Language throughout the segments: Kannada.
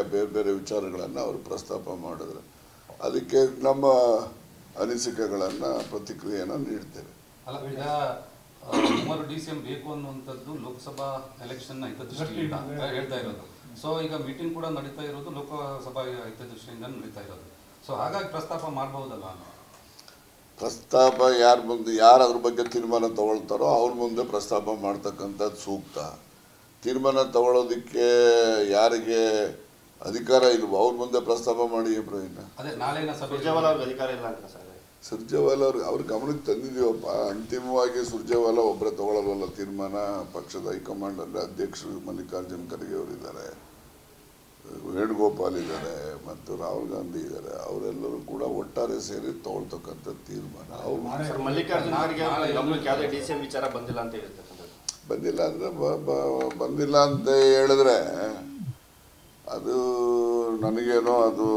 ಬೇರೆ ಬೇರೆ ವಿಚಾರಗಳನ್ನು ಅವರು ಪ್ರಸ್ತಾಪ ಮಾಡಿದ್ರು ಅದಕ್ಕೆ ನಮ್ಮ ಅನಿಸಿಕೆಗಳನ್ನು ಪ್ರತಿಕ್ರಿಯೆಯನ್ನು ನೀಡ್ತೇವೆ ಅಲ್ಲ ಈಗ ಆ, ಮೂವರು ಡಿ ಸಿ ಎಂ ಬೇಕು ಅನ್ನುವಂಥದ್ದು ಲೋಕಸಭಾ ಎಲೆಕ್ಷನ್ ಹಿತದೃಷ್ಟಿಯಿಂದ ಹೇಳ್ತಾ ಇರೋದು ಸೊ ಈಗ ಮೀಟಿಂಗ್ ಕೂಡ ನಡೀತಾ ಇರೋದು ಲೋಕಸಭಾ ಹಿತದೃಷ್ಟಿಯಿಂದ ನಡೀತಾ ಇರೋದು ಸೊ ಹಾಗಾಗಿ ಪ್ರಸ್ತಾಪ ಮಾಡಬಹುದಲ್ಲ ಅಂತ ಪ್ರಸ್ತಾಪ ಯಾರ ಮುಂದೆ ಯಾರು ಅದ್ರ ಬಗ್ಗೆ ತೀರ್ಮಾನ ತಗೊಳ್ತಾರೋ ಅವ್ರ ಮುಂದೆ ಪ್ರಸ್ತಾಪ ಮಾಡ್ತಕ್ಕಂಥದ್ದು ಸೂಕ್ತ ತೀರ್ಮಾನ ತಗೊಳ್ಳೋದಕ್ಕೆ ಯಾರಿಗೆ ಅಧಿಕಾರ ಇಲ್ವೋ ಅವ್ರ ಮುಂದೆ ಪ್ರಸ್ತಾಪ ಮಾಡಿ ಏನು ಪ್ರಯೋಜನ ಅದೇ ನಾಳೆನ ಸಭೆ ಸುರ್ಜೇವಾಲ ಅವ್ರಿಗೆ ಅಧಿಕಾರ ಇಲ್ಲ ಅಂತ ಸರ್ ಸುರ್ಜೇವಾಲ ಅವ್ರಿಗೆ ಅವ್ರ ಗಮನಕ್ಕೆ ತಂದಿದ್ದೀವಪ್ಪ ಅಂತಿಮವಾಗಿ ಸುರ್ಜೇವಾಲ ಒಬ್ಬರೇ ತಗೊಳ್ಳಲ್ವಲ್ಲ ತೀರ್ಮಾನ ಪಕ್ಷದ ಹೈಕಮಾಂಡ್ ಅಲ್ಲಿ ಅಧ್ಯಕ್ಷರು ಮಲ್ಲಿಕಾರ್ಜುನ್ ಖರ್ಗೆ ಅವರಿದ್ದಾರೆ ವೇಣುಗೋಪಾಲ್ ಇದ್ದಾರೆ ಮತ್ತು ರಾಹುಲ್ ಗಾಂಧಿ ಇದ್ದಾರೆ ಅವರೆಲ್ಲರೂ ಕೂಡ ಒಟ್ಟಾರೆ ಸೇರಿ ತಗೊಳ್ತಕ್ಕಂಥ ತೀರ್ಮಾನ ಅವ್ರು ಸರ್ ಮಲ್ಲಿಕಾರ್ಜುನ ಖರ್ಗೆ ಅವ್ರ ಗಮನಕ್ಕೆ ಯಾವುದೇ ಡಿ ಸಿ ಎಂ ವಿಚಾರ ಬಂದಿಲ್ಲ ಅಂತ ಹೇಳ್ತಕ್ಕಂಥದ್ದು ಬಂದಿಲ್ಲ ಅಂದರೆ ಬಂದಿಲ್ಲ ಅಂತ ಹೇಳಿದ್ರೆ ಅದು ನನಗೇನೋ ಅದು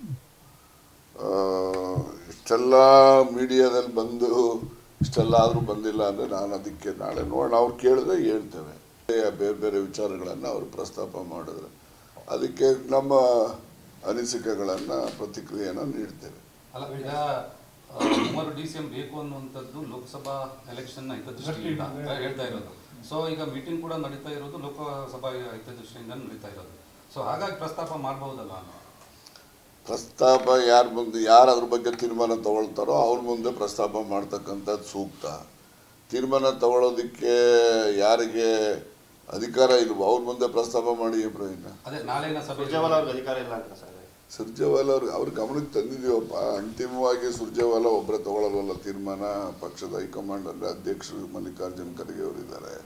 ಆ, ಇಷ್ಟೆಲ್ಲ ಮೀಡಿಯಾದಲ್ಲಿ ಬಂದು ಇಷ್ಟೆಲ್ಲ ಆದರೂ ಬಂದಿಲ್ಲ ಅಂದರೆ ನಾನು ಅದಕ್ಕೆ ನಾಳೆ ನೋಡೋಣ ಅವ್ರು ಕೇಳಿದ್ರೆ ಹೇಳ್ತೇವೆ ಬೇರೆ ಬೇರೆ ವಿಚಾರಗಳನ್ನು ಅವರು ಪ್ರಸ್ತಾಪ ಮಾಡಿದ್ರು ಅದಕ್ಕೆ ನಮ್ಮ ಅನಿಸಿಕೆಗಳನ್ನು ಪ್ರತಿಕ್ರಿಯೆಯನ್ನು ನೀಡ್ತೇವೆ ಅಲ್ಲ ಈಗ ಆ, ಮೂವರು ಡಿ ಸಿ ಎಂ ಬೇಕು ಅನ್ನುವಂಥದ್ದು ಲೋಕಸಭಾ ಎಲೆಕ್ಷನ್ ಹಿತದೃಷ್ಟಿಯಿಂದ ಹೇಳ್ತಾ ಇರೋದು ಸೊ ಈಗ ಮೀಟಿಂಗ್ ಕೂಡ ನಡೀತಾ ಇರೋದು ಲೋಕಸಭಾ ಹಿತದೃಷ್ಟಿಯಿಂದ ನಡೀತಾ ಇರೋದು ಸೊ ಹಾಗಾಗಿ ಪ್ರಸ್ತಾಪ ಮಾಡಬಹುದಲ್ಲ ಅಂತ ಪ್ರಸ್ತಾಪ ಯಾರ ಮುಂದೆ ಯಾರು ಅದ್ರ ಬಗ್ಗೆ ತೀರ್ಮಾನ ತಗೊಳ್ತಾರೋ ಅವ್ರ ಮುಂದೆ ಪ್ರಸ್ತಾಪ ಮಾಡ್ತಕ್ಕಂಥದ್ದು ಸೂಕ್ತ ತೀರ್ಮಾನ ತಗೊಳ್ಳೋದಕ್ಕೆ ಯಾರಿಗೆ ಅಧಿಕಾರ ಇಲ್ವೋ ಅವ್ರ ಮುಂದೆ ಪ್ರಸ್ತಾಪ ಮಾಡಿ ಏನು ಪ್ರಯೋಜನ ಅದೇ ನಾಳೆನ ಸಭೆ ಸುರ್ಜೇವಾಲ ಅವ್ರಿಗೆ ಅಧಿಕಾರ ಇಲ್ಲ ಅಂತ ಸರ್ ಸುರ್ಜೇವಾಲ ಅವ್ರಿಗೆ ಅವ್ರ ಗಮನಕ್ಕೆ ತಂದಿದ್ದೀವಪ್ಪ ಅಂತಿಮವಾಗಿ ಸುರ್ಜೇವಾಲ ಒಬ್ಬರೇ ತಗೊಳ್ಳಲ್ವಲ್ಲ ತೀರ್ಮಾನ ಪಕ್ಷದ ಹೈಕಮಾಂಡ್ ಅಲ್ಲಿ ಅಧ್ಯಕ್ಷರು ಮಲ್ಲಿಕಾರ್ಜುನ್ ಖರ್ಗೆ ಅವರಿದ್ದಾರೆ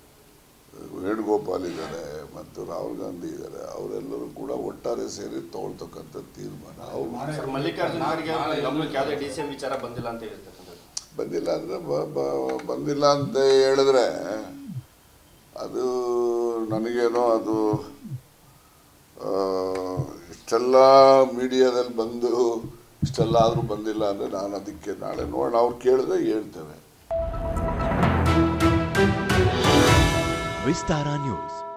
ವೇಣುಗೋಪಾಲ್ ಇದ್ದಾರೆ ಮತ್ತು ರಾಹುಲ್ ಗಾಂಧಿ ಇದ್ದಾರೆ ಅವರೆಲ್ಲರೂ ಕೂಡ ಒಟ್ಟಾರೆ ಸೇರಿ ತಗೊಳ್ತಕ್ಕಂಥ ತೀರ್ಮಾನ ಅವ್ರು ಸರ್ ಮಲ್ಲಿಕಾರ್ಜುನ ಖರ್ಗೆ ಅವ್ರ ಗಮನಕ್ಕೆ ಯಾವುದೇ ಡಿ ಸಿ ಎಂ ವಿಚಾರ ಬಂದಿಲ್ಲ ಅಂತ ಹೇಳ್ತಕ್ಕಂಥದ್ದು ಬಂದಿಲ್ಲ ಅಂದರೆ ಬಂದಿಲ್ಲ ಅಂತ ಹೇಳಿದ್ರೆ ಅದು ನನಗೇನೋ ಅದು ಆ, ಇಷ್ಟೆಲ್ಲ ಮೀಡಿಯಾದಲ್ಲಿ ಬಂದು ಇಷ್ಟೆಲ್ಲ ಆದರೂ ಬಂದಿಲ್ಲ ಅಂದರೆ ನಾನು ಅದಕ್ಕೆ ನಾಳೆ ನೋಡೋಣ ಅವ್ರು ಕೇಳಿದ್ರೆ ಹೇಳ್ತೇವೆ ವಿಸ್ತಾರ ನ್ಯೂಸ್